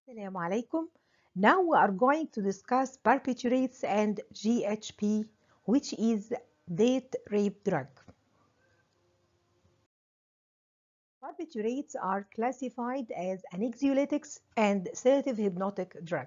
Assalamu alaikum. Now we are going to discuss barbiturates and GHB, which is date rape drug. Barbiturates are classified as anxiolytics and sedative hypnotic drug.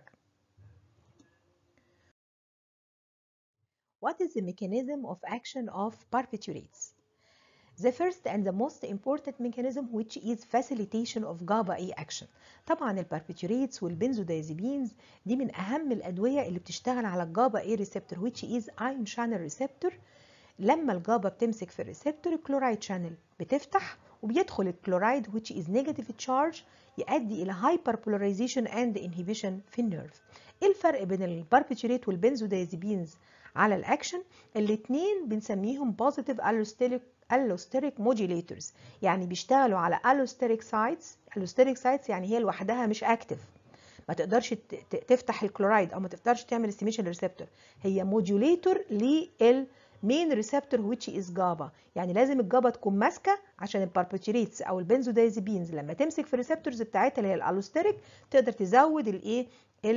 What is the mechanism of action of barbiturates? The first and the most important mechanism which is facilitation of GABA A action. طبعا الباربيتوريتس والبنزودايزيبينز دي من اهم الادويه اللي بتشتغل على الجابا A receptor which is ion channel receptor لما الجابا بتمسك في الريسبتور الكلورايد شانل بتفتح وبيدخل الكلورايد which is negative charge يؤدي الى hyperpolarization and inhibition في النيرف. ايه الفرق بين الباربيتوريت والبنزودايزيبينز على الاكشن؟ الاثنين بنسميهم positive allosteric allosteric modulators يعني بيشتغلوا على allosteric sites allosteric sites يعني هي لوحدها مش active ما تقدرش تفتح الكلورايد او ما تقدرش تعمل استيميشن للريسبتور هي موديوليتور للمين ريسبتور which is جابا يعني لازم الجابا تكون ماسكه عشان الباربيتوريتس او البنزودايزيبينز لما تمسك في الريسبتورز بتاعتها اللي هي الالوستيريك تقدر تزود الايه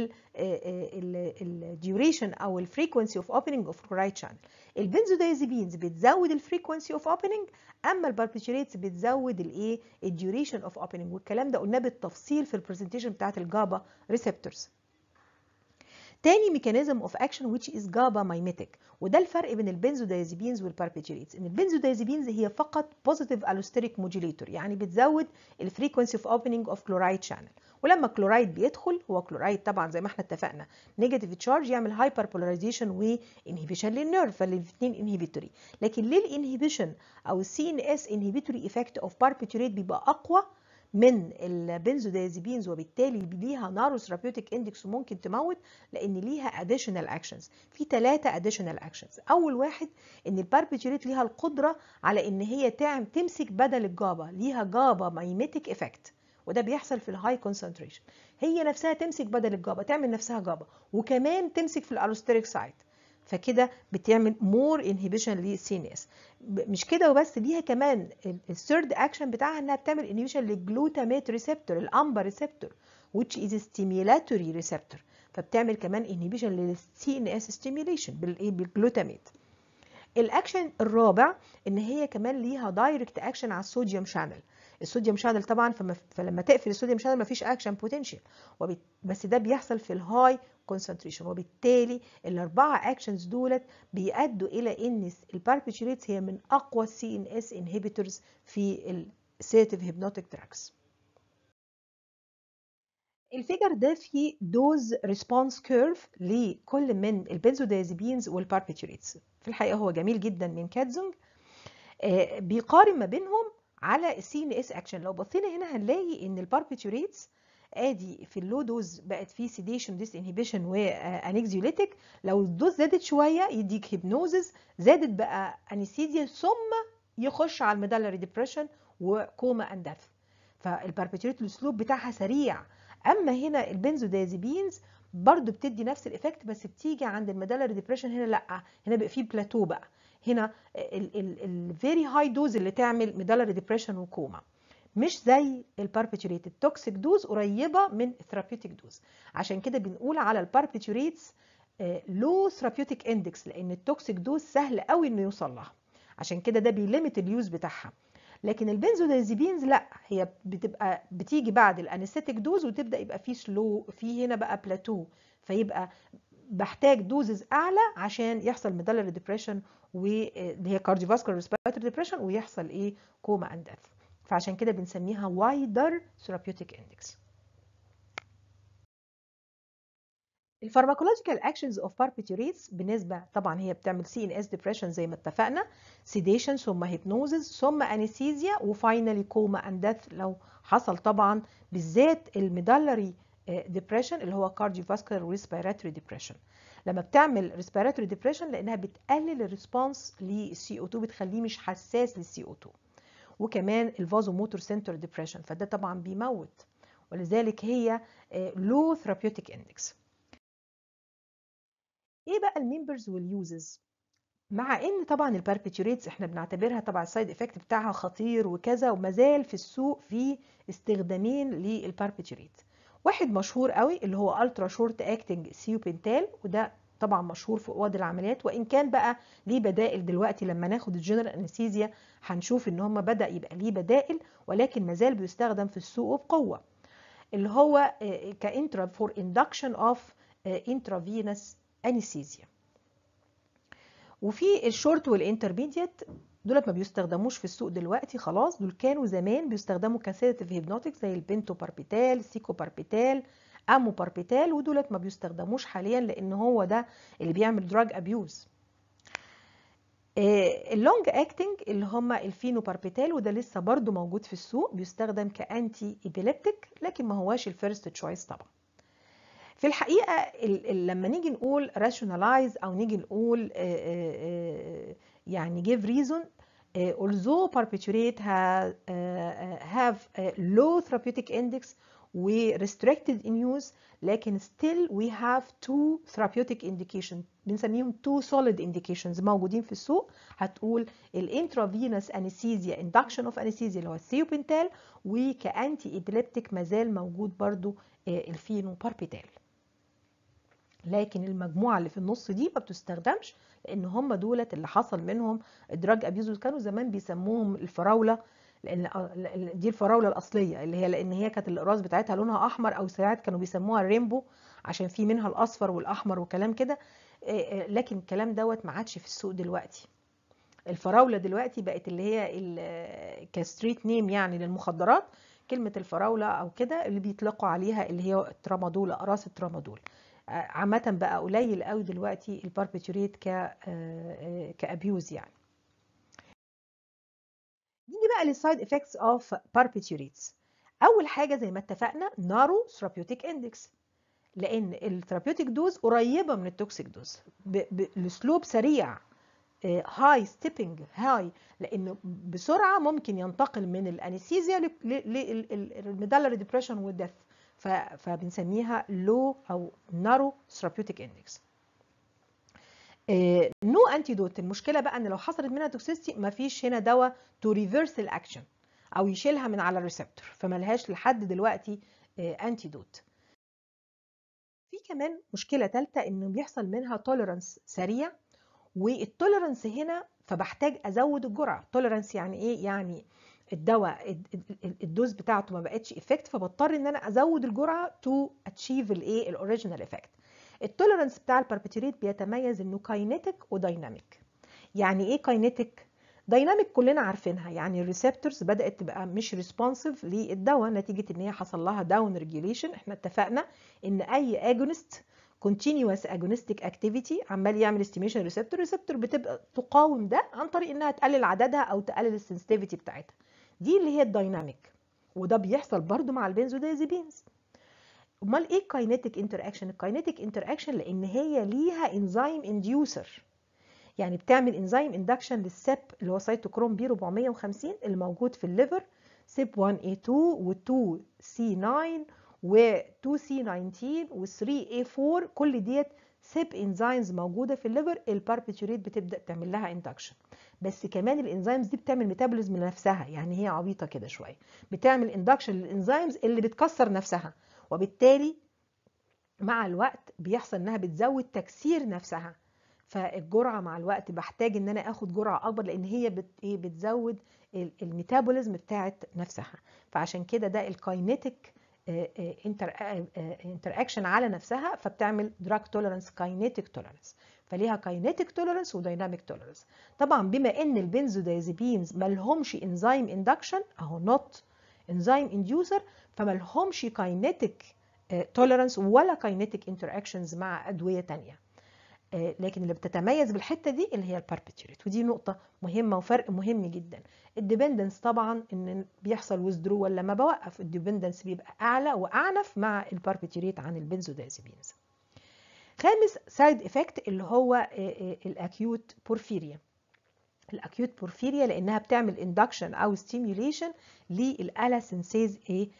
الديوريشن او الفريكونسي اوف اوبننج اوف كلورايد شانل البنزودايزيبينز بتزود الفريكونسي اوف اوبننج اما الباربيتوريتس بتزود الايه الديوريشن اوف اوبننج والكلام ده قلناه بالتفصيل في البرزنتيشن بتاعت الجابا ريسبتورز تاني ميكانيزم اوف اكشن which is جابا مايميتيك وده الفرق بين البنزودايزيبينز والباربيتوريتس ان البنزودايزيبينز هي فقط بوزيتيف الوستيريك موديوليتور يعني بتزود الفريكونسي اوف اوبننج اوف كلورايد شانل ولما كلورايد بيدخل هو كلورايد طبعا زي ما احنا اتفقنا نيجاتيف تشارج يعمل هايبر بولاريزيشن وانهبيشن للنيرف فالاثنين انهبيتوري لكن ليه الانهبيشن او السي ان اس انهبيتوري ايفكت اوف باربيتوريت بيبقى اقوى من البنزودايزيبينز وبالتالي ليها نارو ثيرابيوتيك اندكس وممكن تموت لان ليها اديشنال اكشنز في ثلاثه اديشنال اكشنز اول واحد ان الباربيتوريت ليها القدره على ان هي تعم تمسك بدل الجابا ليها جابا مايميتيك افكت وده بيحصل في الهاي كونسنتريشن هي نفسها تمسك بدل الجابا تعمل نفسها جابا وكمان تمسك في الالوستيريك سايت فكده بتعمل مور انهبيشن للسي ان اس مش كده وبس ليها كمان الثيرد اكشن بتاعها انها بتعمل انهبيشن للجلوتاميت ريسبتور الامبا ريسبتور which is a stimulatory receptor فبتعمل كمان انهبيشن للسي ان اس ستيميوليشن بالايه بالجلوتاميت الاكشن الرابع ان هي كمان ليها دايركت اكشن على الصوديوم شانل الصوديوم شانل طبعا فما فلما تقفل الصوديوم شانل مفيش اكشن بوتنشال وبت... بس ده بيحصل في الهاي كونسنتريشن وبالتالي الاربعه اكشنز دولت بيؤدوا الى ان الباربيتوريتس هي من اقوى السي ان اس انهبيتورز في السيتيف هيبنوتيك دراجز الفيجر ده فيه دوز ريسبونس كيرف لكل من البنزودايزيبينز والباربيتوريتس في الحقيقه هو جميل جدا من كاتزونج آه بيقارن ما بينهم على السي ان اس اكشن لو بصينا هنا هنلاقي ان الباربيتوريتس ادي في اللو دوز بقت فيه سيديشن ديس انهبيشن وانكزيوليتيك لو الدوز زادت شويه يديك هيبنوزز زادت بقى انستيزيا ثم يخش على الميدالري ديبريشن وكوما اند ديث فالباربيتوريت الاسلوب بتاعها سريع اما هنا البنزودازيبينز برضو بتدي نفس الايفكت بس بتيجي عند الميدالري ديبريشن هنا لا هنا بقى فيه بلاتو بقى هنا الفيري هاي دوز اللي تعمل ميدالري ديبريشن وكوما مش زي الباربيتوريت التوكسيك دوز قريبه من الثيرابيوتيك دوز عشان كده بنقول على الباربيتوريتس لو ثيرابيوتيك اندكس لان التوكسيك دوز سهل قوي انه يوصل لها عشان كده ده بيليمت اليوز بتاعها لكن البنزودازيبينز لا هي بتبقى بتيجي بعد الانستيك دوز وتبدا يبقى في سلو في هنا بقى بلاتو فيبقى بحتاج دوزز اعلى عشان يحصل ميدالري ديبريشن واللي هي كارديوفاسكولار ريسبيراتوري ديبريشن ويحصل ايه كوما اند ديث فعشان كده بنسميها وايدر ثيرابيوتيك اندكس الفارماكولوجيكال اكشنز اوف باربيتوريتس بالنسبه طبعا هي بتعمل سي ان اس ديبريشن زي ما اتفقنا سيديشن ثم هيبنوزز ثم انستيزيا وفاينالي كوما اند ديث لو حصل طبعا بالذات الميدالري ديبريشن اللي هو كارديوفاسكولار ريسبيراتوري ديبريشن لما بتعمل ريسبيراتوري ديبريشن لانها بتقلل الريسبونس للسي او 2 بتخليه مش حساس للسي او 2 وكمان الفازو موتور سنتر ديبريشن فده طبعا بيموت ولذلك هي لو ثيرابيوتيك اندكس ايه بقى الممبرز واليوزز مع ان طبعا الباربيتوريتس احنا بنعتبرها طبعا السايد افكت بتاعها خطير وكذا وما زال في السوق في استخدامين للباربيتوريت واحد مشهور قوي اللي هو الترا شورت اكتنج سيوبنتال وده طبعا مشهور في اوض العمليات وان كان بقى ليه بدائل دلوقتي لما ناخد الجنرال انستيزيا هنشوف ان هم بدا يبقى ليه بدائل ولكن مازال بيستخدم في السوق وبقوه اللي هو كانترا فور اندكشن اوف انترافينس انستيزيا وفي الشورت والانترميديت دولت ما بيستخدموش في السوق دلوقتي خلاص دول كانوا زمان بيستخدموا كسيداتيف هيبنوتيك زي البنتو باربيتال سيكو باربيتال امو باربيتال ودولت ما بيستخدموش حاليا لان هو ده اللي بيعمل دراج ابيوز اللونج اكتنج اللي هم الفينو باربيتال وده لسه برضو موجود في السوق بيستخدم كانتي ايبيليبتيك لكن ما هواش الفيرست تشويس طبعا في الحقيقه ال ال لما نيجي نقول rationalize او نيجي نقول يعني give reason although barbiturate have, have low therapeutic index و restricted in use لكن still we have two therapeutic indications بنسميهم two solid indications موجودين في السوق هتقول الانترافينوس anesthesia induction of anesthesia اللي هو الثيوبنتال وكأنتي ايبيليبتيك مازال موجود برضو الفينو باربيتال لكن المجموعه اللي في النص دي ما بتستخدمش لان هم دولت اللي حصل منهم دراج ابيوز كانوا زمان بيسموهم الفراوله لان دي الفراوله الاصليه اللي هي لان هي كانت الاقراص بتاعتها لونها احمر او ساعات كانوا بيسموها الريمبو عشان في منها الاصفر والاحمر وكلام كده لكن الكلام دوت ما عادش في السوق دلوقتي الفراوله دلوقتي بقت اللي هي كستريت نيم يعني للمخدرات كلمه الفراوله او كده اللي بيطلقوا عليها اللي هي الترامادول اقراص الترامادول عامة بقى قليل قوي دلوقتي الباربيتوريت ك كابيوز يعني نيجي بقى للسايد افكتس اوف باربيتوريتس اول حاجه زي ما اتفقنا نارو ثيرابيوتيك اندكس لان الثيرابيوتيك دوز قريبه من التوكسيك دوز الاسلوب سريع هاي ستيبنج هاي لانه بسرعه ممكن ينتقل من الانستيزيا للميدالري ديبريشن والدث فبنسميها لو او نارو ثيرابيوتيك اندكس نو انتيدوت المشكله بقى ان لو حصلت منها توكسيستي مفيش هنا دواء تو ريفرس الاكشن او يشيلها من على الريسبتور فملهاش لحد دلوقتي انتيدوت في كمان مشكله ثالثه انه بيحصل منها توليرانس سريع والتوليرانس هنا فبحتاج ازود الجرعه توليرانس يعني ايه يعني الدواء الدوز بتاعته ما بقتش افكت فبضطر ان انا ازود الجرعه تو اتشيف الايه الاوريجينال افكت التوليرانس بتاع الباربيتوريت بيتميز انه كاينيتيك ودايناميك يعني ايه كاينيتيك دايناميك كلنا عارفينها يعني الريسبتورز بدات تبقى مش ريسبونسيف للدواء نتيجه ان هي حصل لها داون ريجوليشن احنا اتفقنا ان اي اجونست continuous agonistic activity عمال يعمل استيميشن ريسبتور ريسبتور بتبقى تقاوم ده عن طريق انها تقلل عددها او تقلل السنسيتيفيتي بتاعتها دي اللي هي الدايناميك وده بيحصل برضو مع البنزودازيبينز امال ايه الكاينيتيك انتر اكشن الكاينيتيك انتر اكشن لان هي ليها انزيم انديوسر يعني بتعمل انزيم اندكشن للسيب اللي هو سيتوكروم بي 450 اللي موجود في الليفر سيب 1A2 و2 C9 و2 C19 و3 A4 كل ديت سيب انزيمز موجوده في الليفر الباربيتوريت بتبدا تعمل لها اندكشن بس كمان الانزيمز دي بتعمل ميتابوليزم لنفسها يعني هي عبيطه كده شويه بتعمل اندكشن للانزيمز اللي بتكسر نفسها وبالتالي مع الوقت بيحصل انها بتزود تكسير نفسها فالجرعه مع الوقت بحتاج ان انا اخد جرعه اكبر لان هي بت ايه بتزود الميتابوليزم بتاعت نفسها فعشان كده ده الكاينيتيك انتر انتر اكشن على نفسها فبتعمل دراج توليرانس كاينيتيك توليرانس فليها كاينيتيك توليرانس ودايناميك توليرانس طبعا بما ان البنزودايزيبينز ما لهمش انزيم اندكشن اهو نوت انزيم انديوسر فما لهمش كاينيتيك توليرانس ولا كاينيتيك انتر اكشنز مع ادويه ثانيه لكن اللي بتتميز بالحته دي اللي هي الباربيتوريت ودي نقطه مهمه وفرق مهم جدا الديبندنس طبعا ان بيحصل ويزدرو لما بوقف الديبندنس بيبقى اعلى واعنف مع الباربيتوريت عن البنزودازيبينز خامس سايد افكت اللي هو الاكيوت بورفيريا الاكيوت بورفيريا لانها بتعمل اندكشن او ستيميوليشن للالاسنسيز ايه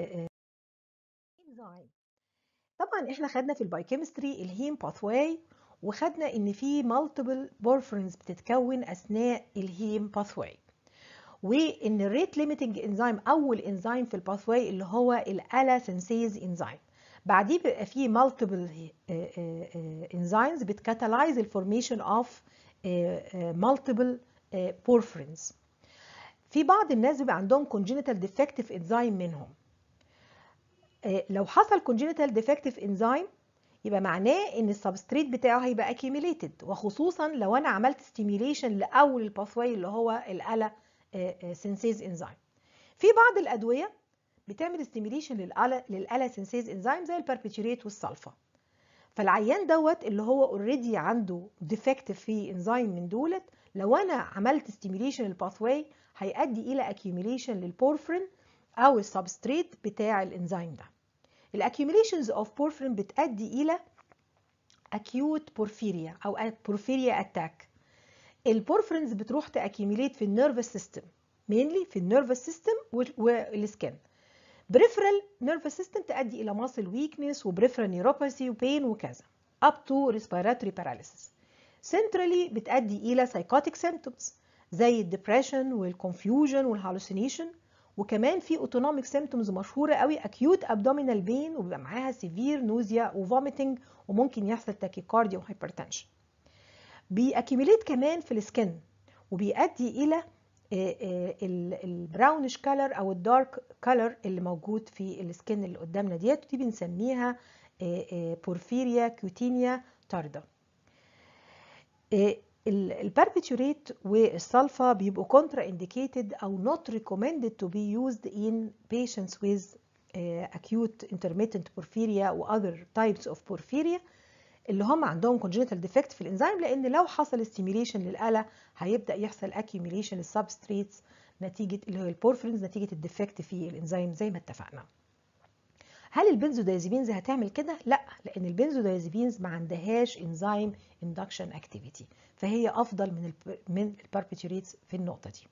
انزيم طبعا احنا خدنا في البايوكيمستري الهيم باثواي وخدنا ان في مالتيبل بورفرينز بتتكون اثناء الهيم باثواي وان الريت ليميتنج انزيم اول انزيم في الباثواي اللي هو الالا سينسيز انزيم بعديه بيبقى فيه مالتيبل انزيمز بتكاتالايز الفورميشن اوف مالتيبل بورفرينز في بعض الناس بيبقى عندهم congenital defective enzyme منهم لو حصل congenital defective enzyme يبقى معناه ان السبستريت بتاعه هيبقى accumulated وخصوصا لو انا عملت stimulation لاول الباثواي اللي هو الالا سينسيز انزيم في بعض الادويه بتعمل stimulation للالا للالا سينسيز انزيم زي البربيتوريت والسلفا فالعيان دوت اللي هو اوريدي عنده ديفكت في انزيم من دولت لو انا عملت stimulation للباثواي هيؤدي الى accumulation للبورفرين او السبستريت بتاع الانزيم ده الاكيوميليشنز اوف بورفرين بتؤدي الى acute بورفيريا او بورفيريا اتاك البورفرينز بتروح تاكيوميليت في النيرفس سيستم مينلي في النيرفس سيستم والسكن بريفرال نيرفس سيستم تؤدي الى ماسل ويكنس وبريفرال نيوروباثي وبين وكذا up to respiratory paralysis centrally بتؤدي الى psychotic symptoms زي الدبريشن والكونفيوجن والهالوسينيشن وكمان في اوتونوميك سيمتومز مشهوره قوي اكيوت ابدومينال بين وبيبقى معاها سيفير نوزيا وفوميتنج وممكن يحصل تاكيكارديا وهايبرتنشن بيأكيميليت كمان في السكن وبيؤدي الى البراونش كلر او الدارك كلر اللي موجود في السكن اللي قدامنا ديت ودي بنسميها بورفيريا كيوتينيا تاردا الباربيتوريت والسلفا بيبقوا كونترا انديكيتد او not recommended to be used in patients with uh, acute intermittent porphyria و other types of porphyria اللي هم عندهم congenital defect في الانزيم لان لو حصل stimulation للآلة هيبدا يحصل accumulation للسبستريتس نتيجه اللي هو البورفرينز نتيجه الديفكت في الانزيم زي ما اتفقنا. هل البنزودايزيبينز هتعمل كده؟ لا لان البنزودايزيبينز ما عندهاش انزيم اندكشن اكتيفيتي فهي افضل من ال من الباربيتوريتس في النقطه دي.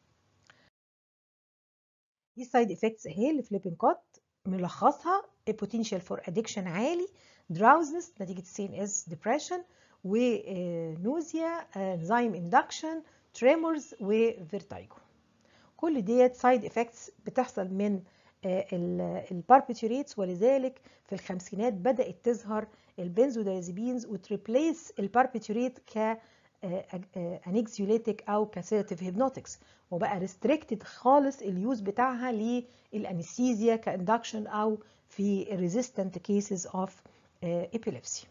دي سايد افكتس اهي لفليبين كوت ملخصها potential فور ادكشن عالي دراوزنس نتيجه سي ان اس ديبريشن ونوزيا انزيم اندكشن تريمورز وفيرتايجو كل ديت سايد افكتس بتحصل من الباربيتوريتس ولذلك في الخمسينات بدأت تظهر البنزودايزيبينز وتريبليس الباربيتوريت ك انكزيوليتيك او كاسيتيف هيبنوتكس وبقى ريستريكتد خالص اليوز بتاعها للانستيزيا كاندكشن او في resistant cases of epilepsy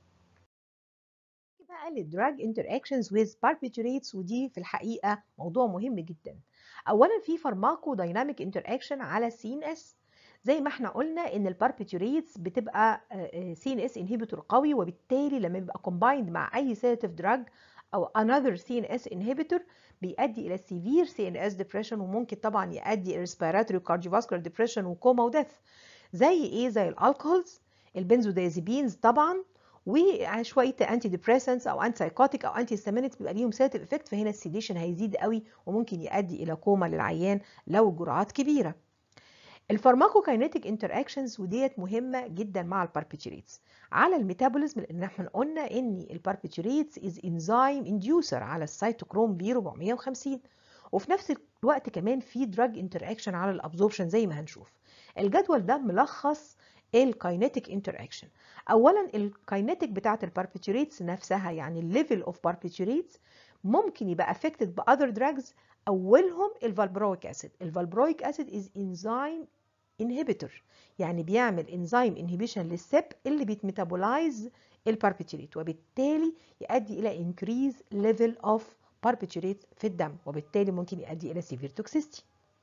بقى للدراج interactions with barbiturates ودي في الحقيقة موضوع مهم جدا اولا في فارماكو دايناميك انتراكشن على سي ان اس زي ما احنا قلنا ان الباربيتوريتس بتبقى سي ان اس انهبيتور قوي وبالتالي لما بيبقى كومبايند مع اي سيتيف دراج او another سي ان اس انهبيتور بيؤدي الى سيفير سي ان اس ديبريشن وممكن طبعا يؤدي الى ريسبيراتوري كارديوفاسكولار ديبريشن وكوما وديث زي ايه زي الالكولز البنزودايزيبينز طبعا وشويه انتي ديبريسنتس او انتي سايكوتيك او انتي هيستامينكس بيبقى ليهم سيتيف افكت فهنا السيديشن هيزيد قوي وممكن يؤدي الى كوما للعيان لو الجرعات كبيره الفارماكوكاينيتيك انتر اكشنز وديت مهمه جدا مع الباربيتوريتس على الميتابوليزم لان احنا قلنا ان الباربيتوريتس از انزيم انديوسر على السيتوكروم بي 450 وفي نفس الوقت كمان في دراج انتر اكشن على الابزوربشن زي ما هنشوف الجدول ده ملخص الكاينيتيك انتر اكشن اولا الكاينيتيك بتاعه الباربيتوريتس نفسها يعني الليفل اوف باربيتوريتس ممكن يبقى افكتد باذر دراجز اولهم الفالبرويك اسيد الفالبرويك اسيد از انزيم انهبيتور يعني بيعمل انزيم انهبيشن للسب اللي بيتميتابولايز الباربيتوريت وبالتالي يؤدي الى انكريز ليفل اوف باربيتوريت في الدم وبالتالي ممكن يؤدي الى سيفير توكسيستي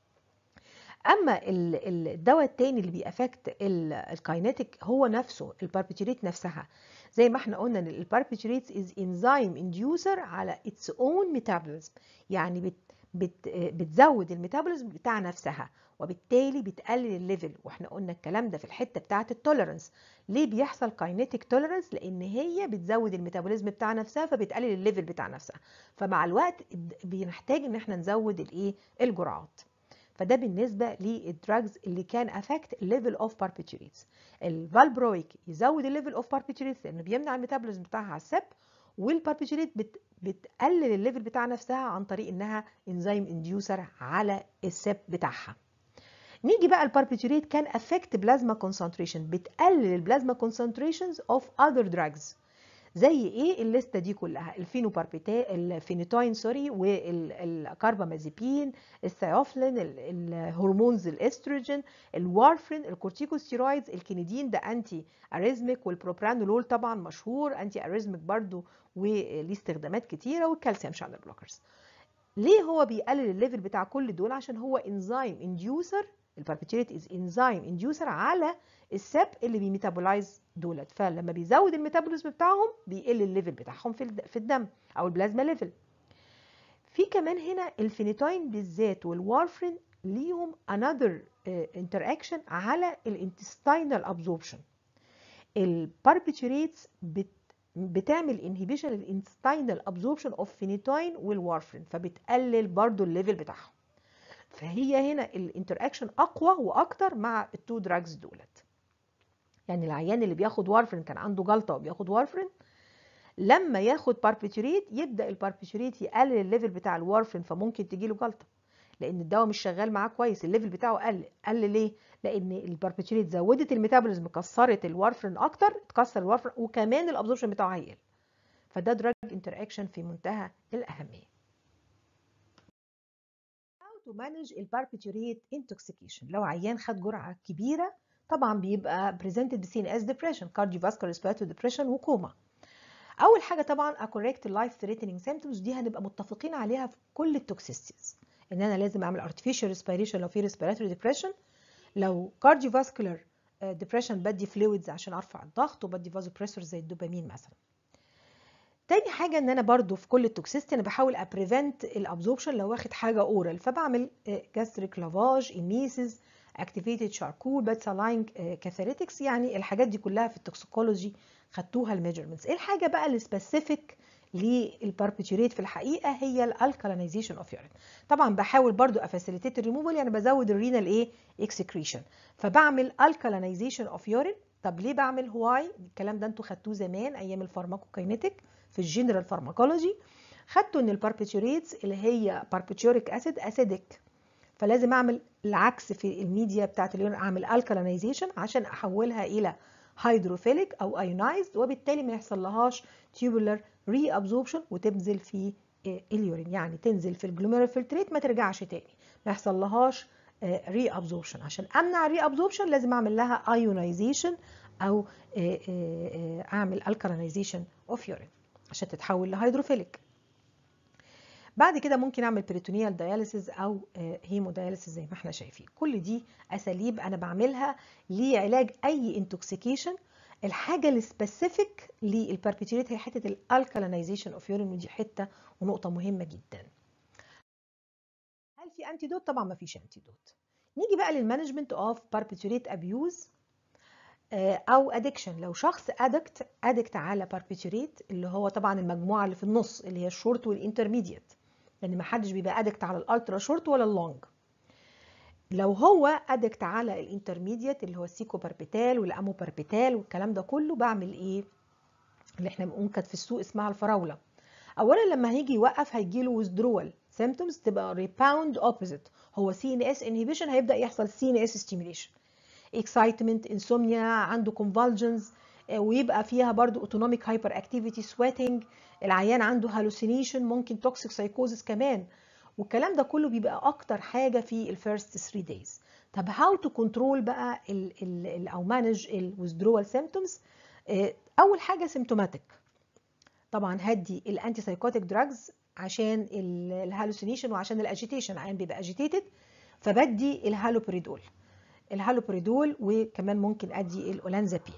اما الدواء التاني اللي بيأفكت الكاينيتيك هو نفسه الباربيتوريت نفسها زي ما احنا قلنا ان الباربيتوريت از انزيم انديوسر على اتس اون ميتابوليزم يعني بت بت بتزود الميتابوليزم بتاع نفسها وبالتالي بتقلل الليفل واحنا قلنا الكلام ده في الحته بتاعه التوليرنس ليه بيحصل كاينيتيك توليرنس لان هي بتزود الميتابوليزم بتاع نفسها فبتقلل الليفل بتاع نفسها فمع الوقت بنحتاج ان احنا نزود الايه الجرعات فده بالنسبة للدراجز اللي كان افكت الليفل اوف باربيتوريتس الفالبرويك يزود الليفل اوف باربيتوريتس لانه بيمنع الميتابوليزم بتاعها على السب والباربيتوريت بت بتقلل الليفل بتاع نفسها عن طريق انها انزيم انديوسر على السب بتاعها نيجي بقى الباربيتوريت كان افكت بلازما كونسنتريشن بتقلل البلازما كونسنتريشنز اوف اذر دراجز زي ايه الليسته دي كلها الفينوباربيتا الفينيتاين سوري والكاربامازيبين الثيوفلين الهرمونز الاستروجين الوارفرين الكورتيكوستيرويدز الكينيدين ده انتي اريزميك والبروبرانولول طبعا مشهور انتي اريزميك برضو وليه استخدامات كتيره والكالسيوم شانل بلوكرز ليه هو بيقلل الليفل بتاع كل دول عشان هو انزيم انديوسر الباربيتوريت از انزيم انديوسر على السب اللي بيميتابولايز دولت فلما بيزود الميتابوليزم بتاعهم بيقل الليفل بتاعهم في في الدم او البلازما ليفل في كمان هنا الفينيتاين بالذات والوارفرين ليهم another interaction على الانتستينال ابزوربشن الباربيتوريتس بت بتعمل انهبيشن الانتستينال ابزوربشن اوف فينيتاين والوارفرين فبتقلل برضو الليفل بتاعهم فهي هنا الانتراكشن اقوى واكتر مع التو دراجز دولت يعني العيان اللي بياخد وارفرين كان عنده جلطه وبياخد وارفرين لما ياخد باربيتوريت يبدا الباربيتوريت يقلل الليفل بتاع الوارفرين فممكن تجيله جلطه لان الدواء مش شغال معاه كويس الليفل بتاعه قل قل ليه لان الباربيتوريت زودت الميتابوليزم كسرت الوارفرين اكتر اتكسر الوارفرين وكمان الابزوربشن بتاعه هيقل فده دراج انتراكشن في منتهى الاهميه to manage الباربيتوريت intoxication لو عيان خد جرعة كبيرة طبعا بيبقى presented ب CNS depression cardiovascular respiratory depression وكوما أول حاجة طبعا a correct life threatening symptoms دي هنبقى متفقين عليها في كل التوكسيستيز إن أنا لازم أعمل artificial respiration لو في respiratory depression لو cardiovascular depression بدي fluids عشان أرفع الضغط وبدي vasopressors زي الدوبامين مثلا تاني حاجة ان انا برضو في كل التوكسيستي انا بحاول ابريفنت الابزوربشن لو واخد حاجة اورال فبعمل جاستريك لافاج ايميسيس اكتيفيتد شاركول باتسالاين كاثيريتكس يعني الحاجات دي كلها في التوكسيكولوجي خدتوها الميجرمنتس ايه الحاجة بقى السبيسيفيك للباربيتوريت في الحقيقة هي الالكالينيزيشن اوف يورين طبعا بحاول برضو افاسيليتيت الريموفال يعني بزود الرينال ايه اكسكريشن فبعمل الكالينيزيشن اوف يورين طب ليه بعمل هواي الكلام ده انتوا خدتوه زمان ايام الفارماكوكاينيتك في الجنرال فارماكولوجي خدتوا ان الباربيتوريتس اللي هي باربيتوريك اسيد اسيدك فلازم اعمل العكس في الميديا بتاعت اليورين اعمل الكالينيزيشن عشان احولها الى هيدروفيليك او ايونايزد وبالتالي ما يحصل لهاش تيوبولار ري ابزوربشن وتنزل في اليورين يعني تنزل في الجلوميرال فلتريت ما ترجعش تاني ما يحصل لهاش ري ابزوربشن عشان امنع الري ابزوربشن لازم اعمل لها ايونايزيشن او اعمل الكالينيزيشن اوف يورين عشان تتحول لهيدروفيليك بعد كده ممكن اعمل بريتونيال دياليسيز او هيمو دياليسيز زي ما احنا شايفين كل دي اساليب انا بعملها لعلاج اي انتوكسيكيشن الحاجه السبيسيفيك للباربيتوريت هي حته الالكالينيزيشن اوف يورين ودي حته ونقطه مهمه جدا هل في انتيدوت طبعا ما فيش انتيدوت نيجي بقى للمانجمنت اوف باربيتوريت ابيوز او ادكشن لو شخص ادكت ادكت على باربيتوريت اللي هو طبعا المجموعه اللي في النص اللي هي الشورت والانترميديت لان يعني ما حدش بيبقى ادكت على الالترا شورت ولا اللونج لو هو ادكت على الانترميديت اللي هو السيكو باربيتال والامو باربيتال والكلام ده كله بعمل ايه اللي احنا بنقول كانت في السوق اسمها الفراوله اولا لما هيجي يوقف هيجي له withdrawal symptoms تبقى ريباوند اوبوزيت هو سي ان اس انهبيشن هيبدا يحصل سي ان اس ستيميليشن اكسايتمنت انسومنيا عنده كونفالجنز ويبقى فيها برضو اوتونوميك هايبر اكتيفيتي سويتنج العيان عنده هالوسينيشن ممكن توكسيك سايكوزس كمان والكلام ده كله بيبقى اكتر حاجه في الفيرست 3 دايز طب هاو تو كنترول بقى ال ال او مانج الويزدرول سيمبتومز اول حاجه سيمتوماتيك طبعا هدي الانتي سايكوتيك دراجز عشان الهالوسينيشن وعشان الاجيتيشن العيان بيبقى اجيتيتد فبدي الهالوبريدول الهالوبريدول وكمان ممكن ادي الاولانزابين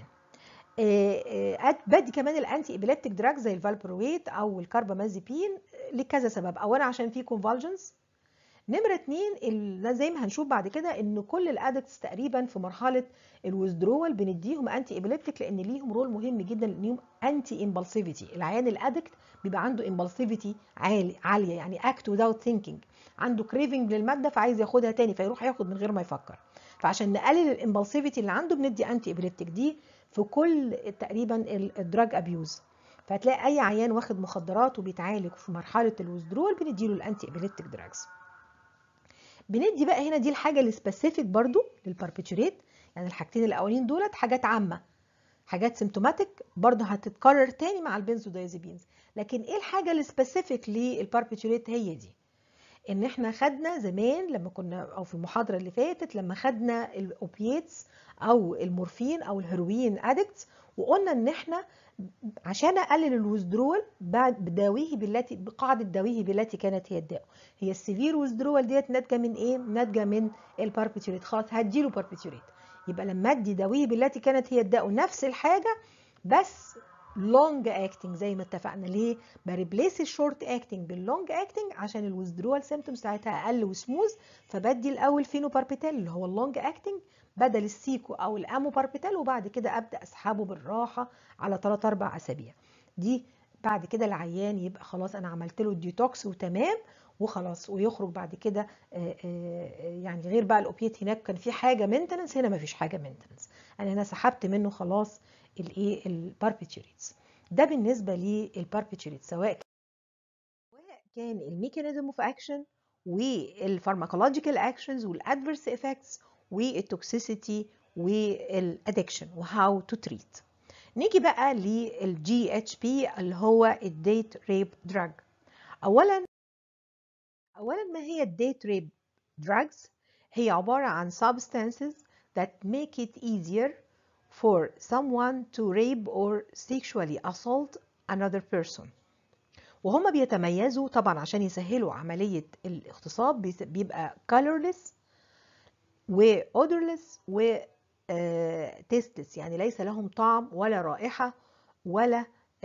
بدي كمان الانتي ابيليبتيك دراج زي الفالبرويت او الكاربامازيبين لكذا سبب اولا عشان في كونفالجنس نمرة اتنين زي ما هنشوف بعد كده ان كل الادكتس تقريبا في مرحلة الويزدرول بنديهم انتي ابيليبتيك لان ليهم رول مهم جدا لانهم انتي امبلسيفيتي العيان الادكت بيبقى عنده امبلسيفيتي عالي عاليه يعني اكت without ثينكينج عنده كريفنج للماده فعايز ياخدها تاني فيروح ياخد من غير ما يفكر فعشان نقلل الامبلسيفيتي اللي عنده بندي انتي ابيليبتيك دي في كل تقريبا الدراج ابيوز فهتلاقي اي عيان واخد مخدرات وبيتعالج في مرحله الويزدرول بنديله الانتي ابيليتيك دراجز بندي بقى هنا دي الحاجه السبيسيفيك برضو للباربيتوريت يعني الحاجتين الاولين دولت حاجات عامه حاجات سيمتوماتيك برضو هتتكرر تاني مع البنزودايزيبينز لكن ايه الحاجه السبيسيفيك للباربيتوريت هي دي ان احنا خدنا زمان لما كنا او في المحاضره اللي فاتت لما خدنا الاوبياتس او المورفين او الهيروين ادكتس وقلنا ان احنا عشان اقلل الويزدرول بداويه بالتي بقاعده داويه بالتي كانت هي الداء هي السيفير ويزدرول ديت ناتجه من ايه ناتجه من الباربيتوريت خلاص هديله باربيتوريت يبقى لما ادي داويه بالتي كانت هي الداء نفس الحاجه بس لونج اكتنج زي ما اتفقنا ليه بريبليس الشورت اكتنج باللونج اكتنج عشان الويزدرول سيمتومز بتاعتها اقل وسموز فبدي الاول فينوباربيتال اللي هو اللونج اكتنج بدل السيكو او الاموباربيتال وبعد كده ابدا اسحبه بالراحه على 3 4 اسابيع دي بعد كده العيان يبقى خلاص انا عملت له الديتوكس وتمام وخلاص ويخرج بعد كده يعني غير بقى الاوبيات هناك كان في حاجه مينتننس هنا ما فيش حاجه مينتننس انا هنا سحبت منه خلاص الايه الباربيتوريتس ده بالنسبه للباربيتوريتس سواء كان الميكانيزم اوف اكشن والفارماكولوجيكال اكشنز والادفيرس افكتس والتوكسيسيتي والادكشن وهاو تو تريت نيجي بقى للجي اتش بي اللي هو الديت ريب دراج اولا اولا ما هي الديت ريب drugs هي عباره عن substances that make it easier for someone to rape or sexually assault another person وهم بيتميزوا طبعا عشان يسهلوا عملية الاغتصاب بيبقى colorless و odorless و tasteless يعني ليس لهم طعم ولا رائحة ولا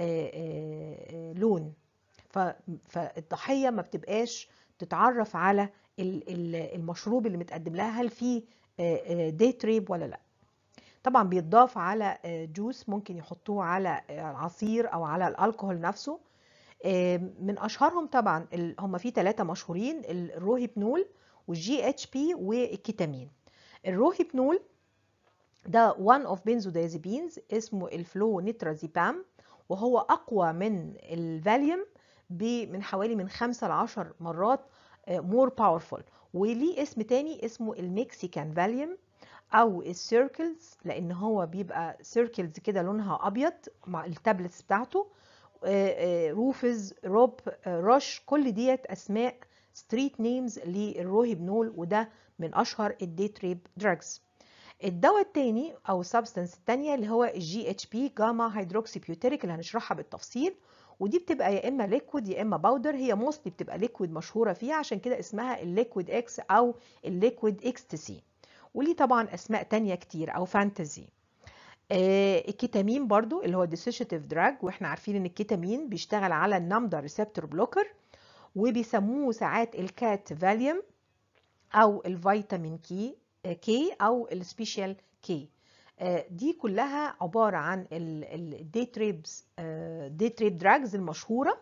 لون فالضحية ما بتبقاش تتعرف على المشروب اللي متقدم لها هل فيه ديت ريب ولا لا طبعا بيتضاف على جوس ممكن يحطوه على عصير او على الكحول نفسه من اشهرهم طبعا هم في ثلاثه مشهورين الروهيبنول والجي اتش بي والكيتامين الروهيبنول ده one of benzodiazepines اسمه الفلو نيترازيبام وهو اقوى من الفاليوم من حوالي من 5 ل 10 مرات مور باورفول وليه اسم تاني اسمه المكسيكان فاليوم او السيركلز لان هو بيبقى سيركلز كده لونها ابيض مع التابلتس بتاعته روفز روب روش كل ديت اسماء ستريت نيمز للروهيبنول وده من اشهر الديت ريب دراجز الدواء التاني او السبستنس التانية اللي هو الجي اتش بي جاما هيدروكسي بيوتيريك اللي هنشرحها بالتفصيل ودي بتبقى يا اما ليكويد يا اما باودر هي موستلي بتبقى ليكويد مشهوره فيها عشان كده اسمها الليكويد اكس او الليكويد اكستسي وليه طبعا اسماء تانية كتير او فانتزي آه الكيتامين برضو اللي هو ديسوشيتيف دراج واحنا عارفين ان الكيتامين بيشتغل على النمدا ريسبتور بلوكر وبيسموه ساعات الكات فاليوم او الفيتامين كي كي او السبيشال كي دي كلها عباره عن الديت ريبز ديت ريب دراجز المشهوره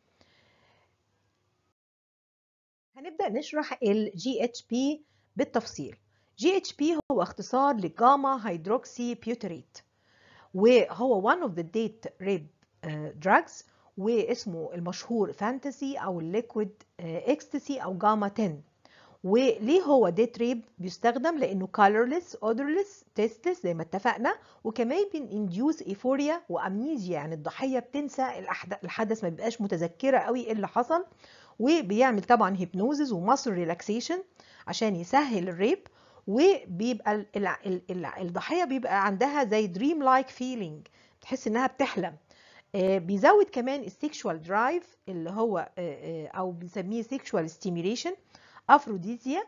هنبدا نشرح الجي اتش بي بالتفصيل جي اتش بي هو اختصار لجاما هيدروكسي بيوتريت وهو one of the date rape drugs واسمه المشهور فانتسي او الليكويد اكستسي او جاما 10 وليه هو ديت ريب بيستخدم لانه colorless odorless tasteless زي ما اتفقنا وكمان بينديوس ايفوريا وامنيزيا يعني الضحيه بتنسى الحدث ما بيبقاش متذكره قوي ايه اللي حصل وبيعمل طبعا هيبنوزز وماسل ريلاكسيشن عشان يسهل الريب وبيبقى الضحيه بيبقى عندها زي دريم لايك فيلينج بتحس انها بتحلم بيزود كمان السيكشوال درايف اللي هو او بنسميه سيكشوال ستيميوليشن افروديزيا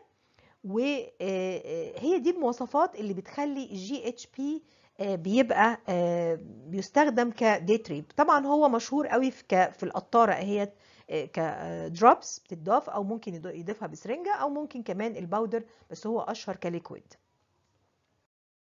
وهي دي المواصفات اللي بتخلي الجي اتش بي بيبقى بيستخدم كديت ريب طبعا هو مشهور قوي في في القطاره اهي كدروبس بتضاف او ممكن يضيفها بسرنجه او ممكن كمان الباودر بس هو اشهر كليكويد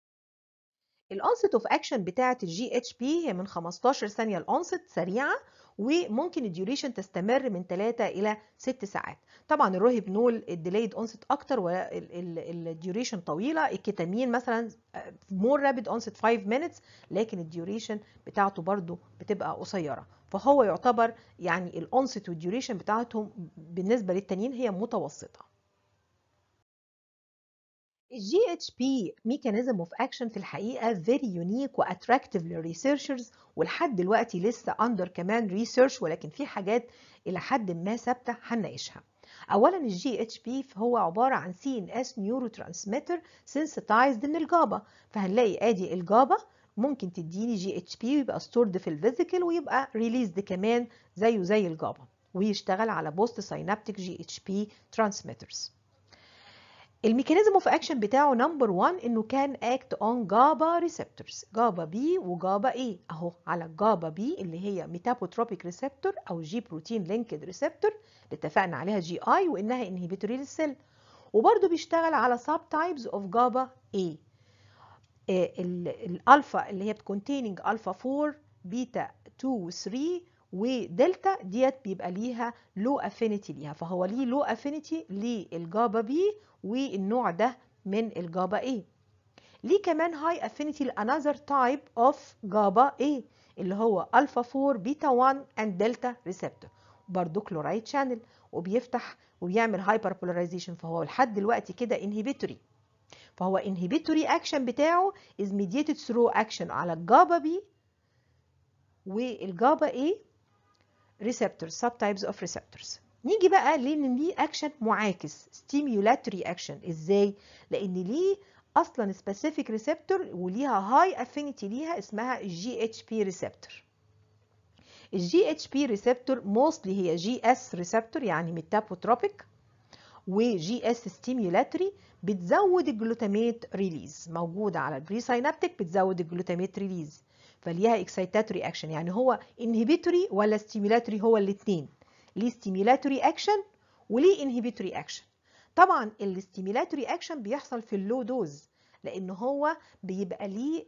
الانست اوف اكشن بتاعه الجي اتش بي هي من 15 ثانيه الانست سريعه وممكن الديوريشن تستمر من 3 الى 6 ساعات طبعا الروهيبنول الديلايد اونست اكتر والديوريشن طويله الكيتامين مثلا مور رابيد اونست 5 minutes لكن الديوريشن بتاعته برضو بتبقى قصيره فهو يعتبر يعني الاونست والديوريشن بتاعتهم بالنسبه للتانيين هي متوسطه الجي اتش بي ميكانيزم اوف اكشن في الحقيقه فيري يونيك واتراكتيف للريسيرشرز ولحد دلوقتي لسه اندر كمان ريسيرش ولكن في حاجات الى حد ما ثابته هنناقشها اولا الجي اتش بي هو عباره عن سي ان اس نيورو ترانسميتر سنسيتايزد من الجابا فهنلاقي ادي الجابا ممكن تديني جي اتش بي ويبقى ستورد في الفيزيكال ويبقى ريليزد كمان زيه زي الجابا ويشتغل على بوست ساينابتيك جي اتش بي ترانسميترز الميكانيزم اوف اكشن بتاعه نمبر 1 انه كان اكت اون جابا ريسبتورز جابا بي وجابا اي اهو على الجابا بي اللي هي ميتابوتروبيك ريسبتور او جي بروتين لينكد ريسبتور اللي اتفقنا عليها جي اي وانها انهبيتوري للسيل وبرده بيشتغل على سب تايبز اوف جابا اي الالفا اللي هي بتكونتيننج الفا 4 بيتا 2 و 3 ودلتا ديت بيبقى ليها لو افينيتي ليها فهو ليه لو افينيتي للجابا بي والنوع ده من الجابا A ليه كمان هاي افينيتي لانذر تايب اوف جابا A اللي هو الفا 4 بيتا 1 اند دلتا ريسبتور برضه كلورايد شانل وبيفتح وبيعمل هايبر بولاريزيشن فهو لحد دلوقتي كده انهبيتوري فهو انهبيتوري اكشن بتاعه از ميديتد ثرو اكشن على الجابا بي والجابا A receptors subtypes of receptors نيجي بقى لان ليه اكشن معاكس stimulatory اكشن ازاي لان ليه اصلا سبيسيفيك ريسبتور وليها هاي افينيتي ليها اسمها الجي اتش بي ريسبتور الجي اتش بي ريسبتور موستلي هي جي اس ريسبتور يعني ميتابوتروبيك وجي اس ستيميولاتوري بتزود الجلوتاميت ريليز موجوده على البري ساينابتيك بتزود الجلوتاميت ريليز فليها اكسايتاتوري اكشن يعني هو انهبيتوري ولا ستيميولاتوري هو الاثنين ليه ستيميولاتوري اكشن وليه انهبيتوري اكشن طبعا الستيميولاتوري اكشن بيحصل في اللو دوز لان هو بيبقى ليه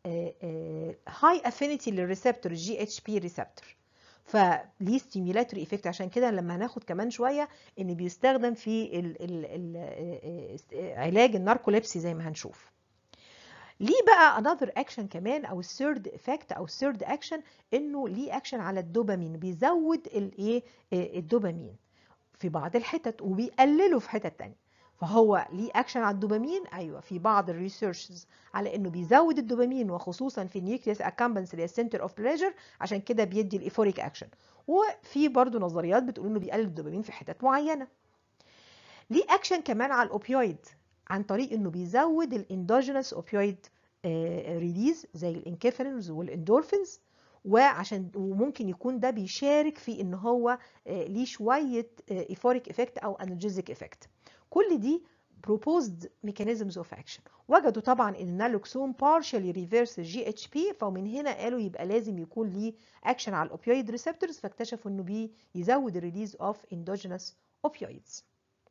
هاي افينيتي للريسبتور الجي اتش بي ريسبتور فليه ستيميولاتوري ايفكت عشان كده لما هناخد كمان شويه ان بيستخدم في ال ال ال علاج الناركوليبسي زي ما هنشوف ليه بقى another اكشن كمان او الثيرد افكت او الثيرد اكشن انه ليه اكشن على الدوبامين بيزود الايه الدوبامين في بعض الحتت وبيقلله في حتت تانية فهو ليه اكشن على الدوبامين ايوه في بعض الريسيرشز على انه بيزود الدوبامين وخصوصا في النيوكليس اكامبنس اللي هي السنتر اوف بليجر عشان كده بيدي الايفوريك اكشن وفي برضه نظريات بتقول انه بيقلل الدوبامين في حتت معينه ليه اكشن كمان على الاوبيويد عن طريق انه بيزود الاندوجينس اوبيويد ريليز زي الانكيفالينز والاندورفينز وعشان وممكن يكون ده بيشارك في ان هو ليه شويه ايفوريك افكت او انرجيزك افكت كل دي proposed mechanisms of action وجدوا طبعا ان النالوكسون partially reverse الجي اتش بي فمن هنا قالوا يبقى لازم يكون ليه اكشن على الاوبيويد ريسبتورز فاكتشفوا انه بيزود الريليز اوف endogenous opioids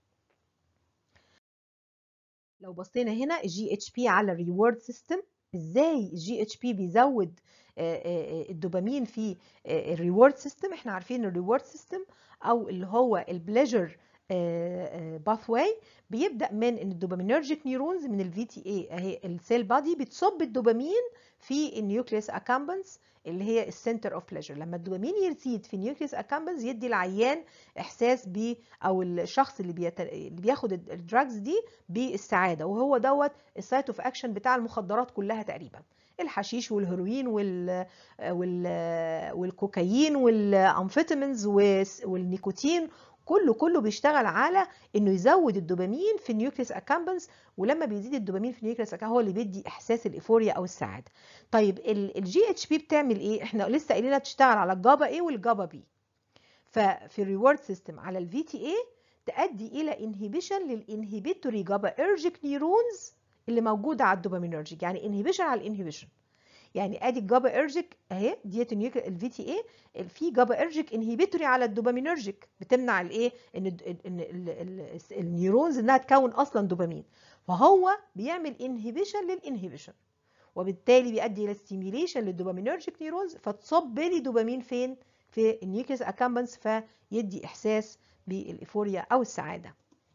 لو بصينا هنا الجي اتش بي على الريورد سيستم ازاي الجي اتش بي بيزود الدوبامين في الريورد سيستم احنا عارفين الريورد سيستم او اللي هو البليجر باثواي بيبدا من ان الدوبامينرجيك نيورونز من الفي تي اي اهي السيل بادي بتصب الدوبامين في النيوكليس اكامبنس اللي هي السنتر اوف بليجر لما الدوبامين يزيد في النيوكليس اكامبنس يدي العيان احساس ب او الشخص اللي, بيت... اللي بياخد الدراجز دي بالسعاده وهو دوت السايت اوف اكشن بتاع المخدرات كلها تقريبا الحشيش والهيروين وال... وال... والكوكايين والامفيتامينز والنيكوتين كله كله بيشتغل على انه يزود الدوبامين في النيوكليس اكامبنس ولما بيزيد الدوبامين في النيوكليس اكامبنس هو اللي بيدي احساس الايفوريا او السعاده طيب الجي اتش بي بتعمل ايه احنا لسه قايلين بتشتغل على الجابا اي والجابا بي ففي الريورد سيستم على الفي تي اي تؤدي الى انهبيشن للانهبيتوري جابا ارجيك نيورونز اللي موجوده على الدوبامينرجيك يعني انهبيشن على الانهبيشن يعني ادي الجابا ارجيك اهي ديت الفي تي اي في جابا ارجيك انهبيتوري على الدوبامينرجيك بتمنع الايه ان ان النيورونز انها تكون اصلا دوبامين فهو بيعمل انهبيشن للانهبيشن وبالتالي بيؤدي الى ستيميليشن للدوبامينرجيك نيورونز فتصب لي دوبامين فين في النيوكليس اكامبنس فيدي احساس بالايفوريا او السعاده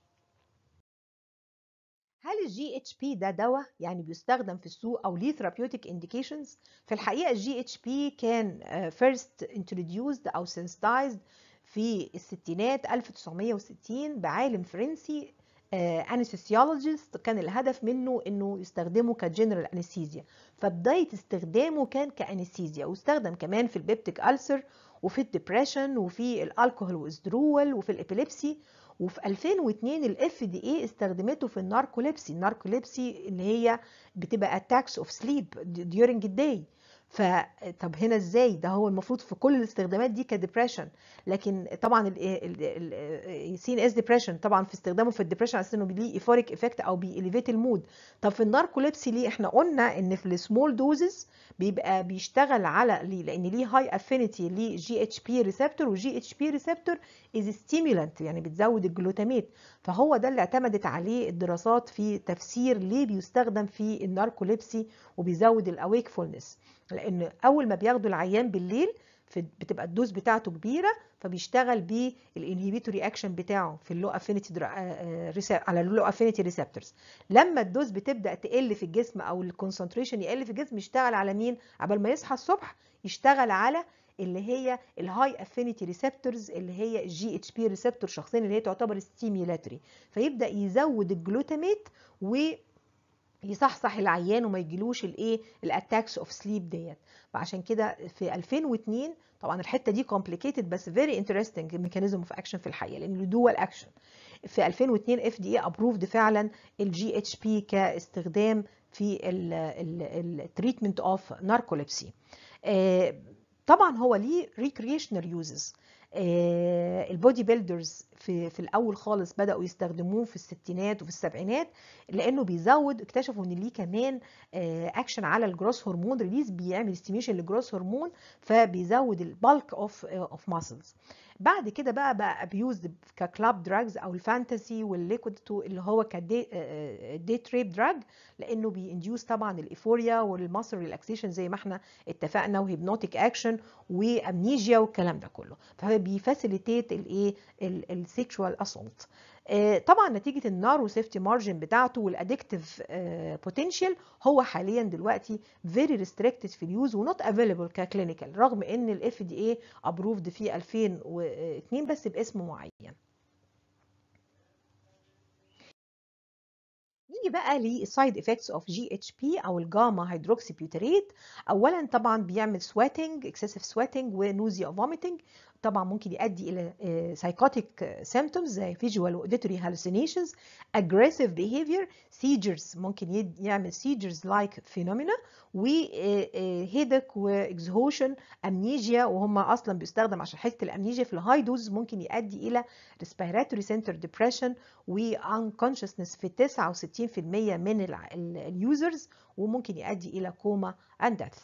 هل الجي اتش بي ده دواء يعني بيستخدم في السوق او ليه ثيرابيوتيك انديكيشنز في الحقيقه الجي اتش بي كان فيرست انتروديوسد او سنسيتايزد في الستينات 1960 بعالم فرنسي انستيولوجيست كان الهدف منه انه يستخدمه كجنرال انستيزيا فبدايه استخدامه كان كانستيزيا واستخدم كمان في البيبتيك ألسر وفي الدبريشن وفي الالكوهول ويزدرول وفي الابيليبسي وفي 2002 الاف دي اي استخدمته في الناركوليبسي الناركوليبسي اللي هي بتبقى اتاكس اوف سليب during الداي فطب هنا ازاي ده هو المفروض في كل الاستخدامات دي كديبريشن لكن طبعا السي ان اس ديبريشن طبعا في استخدامه في الديبريشن على انه ليه ايفوريك افكت او بيليفيت المود طب في الناركوليبسي ليه احنا قلنا ان في السمول دوزز بيبقى بيشتغل على ليه لان ليه هاي افينيتي لجي اتش بي ريسبتور وجي اتش بي ريسبتور از ستيمولانت يعني بتزود الجلوتاميت فهو ده اللي اعتمدت عليه الدراسات في تفسير ليه بيستخدم في الناركوليبسي وبيزود الاويكفولنس لان اول ما بياخدوا العيان بالليل بتبقى الدوز بتاعته كبيره فبيشتغل بالانهبيتوري اكشن بتاعه في اللو افينيتي على اللو افينيتي ريسبتورز لما الدوز بتبدا تقل في الجسم او الكونسنتريشن يقل في الجسم يشتغل على مين قبل ما يصحى الصبح يشتغل على اللي هي الهاي افينيتي ريسبتورز اللي هي الجي اتش بي ريسبتور شخصيا اللي هي تعتبر ستيميلاتوري فيبدا يزود الجلوتاميت و يصحصح العيان وما يجيلوش الايه الاتاكس اوف سليب ديت فعشان كده في 2002 طبعا الحته دي كومبليكيتد بس فيري انترستنج ميكانيزم اوف اكشن في الحقيقه لان دول اكشن في 2002 اف دي اي ابروفد فعلا الجي اتش بي كاستخدام في التريتمنت اوف ناركوليبسي طبعا هو ليه ريكريشنال يوزز البودي بيلدرز في في الاول خالص بداوا يستخدموه في الستينات وفي السبعينات لانه بيزود اكتشفوا ان ليه كمان اكشن على الجروس هرمون ريليز بيعمل ستيميشن للجروس هرمون فبيزود البالك اوف اوف ماسلز بعد كده بقى بقى ابيوزد ككلاب دراجز او الفانتسي والليكويد تو اللي هو كدي تريب دراج لانه بينديوس طبعا الايفوريا والماسل ريلاكسيشن زي ما احنا اتفقنا وهيبنوتيك اكشن وامنيجيا والكلام ده كله فهو بيفاسيليتيت الايه السيكشوال اسولت طبعا نتيجه النارو سيفتي مارجن بتاعته والادكتيف بوتنشال هو حاليا دلوقتي فيري ريستريكتد في اليوز ونوت افيلبل ككلينيكال رغم ان الاف دي اي ابروفد في 2002 بس باسم معين نيجي بقى للسايد افكتس اوف جي اتش بي او الجاما هيدروكسي بيوتريت اولا طبعا بيعمل سويتنج اكسسيف سويتنج ونوزيا فوميتنج طبعا ممكن يؤدي الى سايكوتيك سيمتومز زي فيجوال واوديتوري هالوسينيشنز اجريسيف بيهيفير سيجرز ممكن يعمل سيجرز لايك فينومينا وهيدك واكزهوشن امنيجيا وهم اصلا بيستخدم عشان حته الامنيجيا في الهاي دوز ممكن يؤدي الى ريسبيراتوري سنتر ديبريشن وانكونشسنس في 69% من اليوزرز وممكن يؤدي الى كوما اند ديث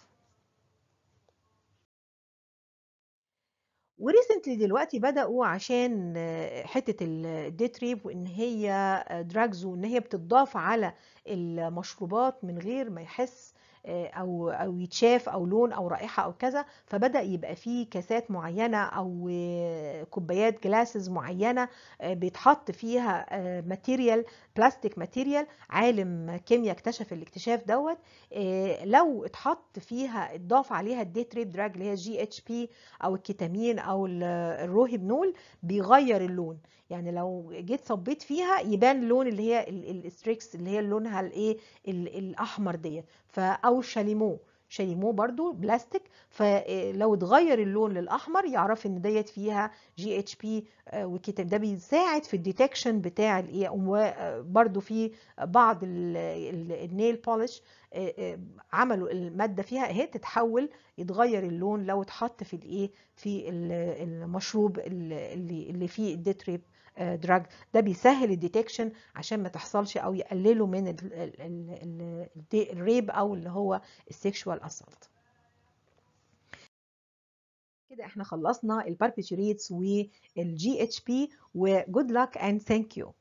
وريسنتلي دلوقتي بدأوا عشان حتة الديتريب وإن هي دراجز وإن هي بتضاف على المشروبات من غير ما يحس او او يتشاف او لون او رائحه او كذا فبدا يبقى فيه كاسات معينه او كوبايات جلاسز معينه بيتحط فيها ماتيريال بلاستيك ماتيريال عالم كيمياء اكتشف الاكتشاف دوت لو اتحط فيها اتضاف عليها الديت ريب دراج اللي هي جي اتش بي او الكيتامين او الروهيبنول بيغير اللون يعني لو جيت صبيت فيها يبان اللون اللي هي الستريكس اللي هي لونها الايه الاحمر ديت او شاليمو شاليمو برضو بلاستيك فلو اتغير اللون للاحمر يعرف ان ديت فيها جي اتش بي وكتاب ده بيساعد في الديتكشن بتاع الايه وبرضو في بعض النيل بولش عملوا الماده فيها اهي تتحول يتغير اللون لو اتحط في الايه في المشروب اللي اللي فيه الديتريب دراج ده بيسهل الديتكشن عشان ما تحصلش او يقللوا من الريب او اللي هو السيكشوال اسالت كده احنا خلصنا الباربيتوريتس والجي اتش بي وجود luck and thank you